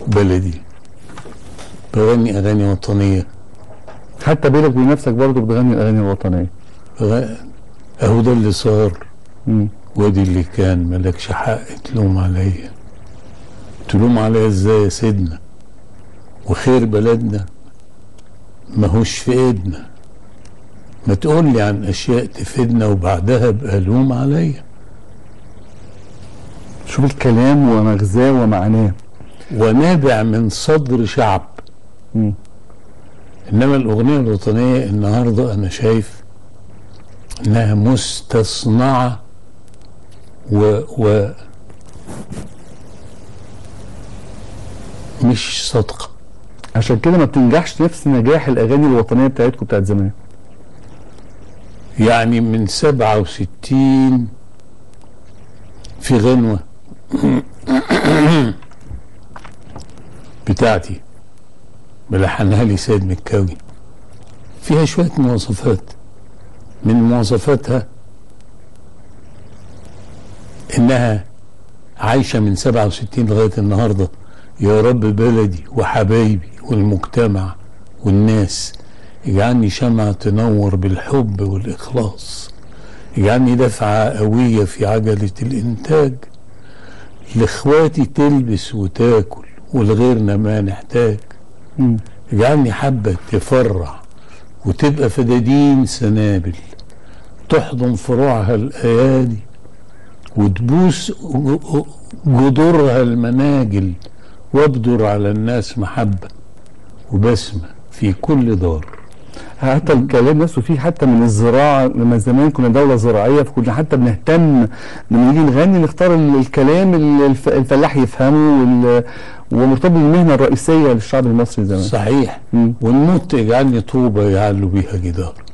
بلدي بغني اغاني وطنيه حتى بينك وبين نفسك برضه بتغني الاغاني الوطنيه بغ- اهو ده اللي صار مم. وادي اللي كان ملكش حق تلوم عليا تلوم عليا ازاي يا سيدنا وخير بلدنا ماهوش في ايدنا ما تقول لي عن اشياء تفيدنا وبعدها ابقى لوم عليا شوف الكلام ومغزاه ومعناه ونابع من صدر شعب مم. انما الاغنيه الوطنيه النهارده انا شايف انها مستصنعه و, و مش صادقه عشان كده ما بتنجحش نفس نجاح الاغاني الوطنيه بتاعتكم بتاعت زمان يعني من سبعة وستين في غنوة بتاعتي بلحنها لي سيد مكاوي فيها شوية مواصفات من مواصفاتها انها عايشة من سبعة وستين لغاية النهاردة يا رب بلدي وحبايبي والمجتمع والناس اجعلني شمعة تنور بالحب والإخلاص اجعلني دفعة قوية في عجلة الإنتاج لإخواتي تلبس وتاكل ولغيرنا ما نحتاج مم. اجعلني حبة تفرح وتبقى فدادين سنابل تحضن فروعها الأيادي وتبوس ج- جذورها المناجل وابدر على الناس محبة وبسمة في كل دار حتى الكلام نفسه فيه حتى من الزراعه لما زمان كنا دوله زراعيه فكنا حتى بنهتم لما نيجي نغني نختار ال- الكلام اللي الف- الفلاح يفهمه وال- ومرتبط بالمهنه الرئيسيه للشعب المصري زمان صحيح مم. والنط يجعلني طوبة يعلو بيها جدار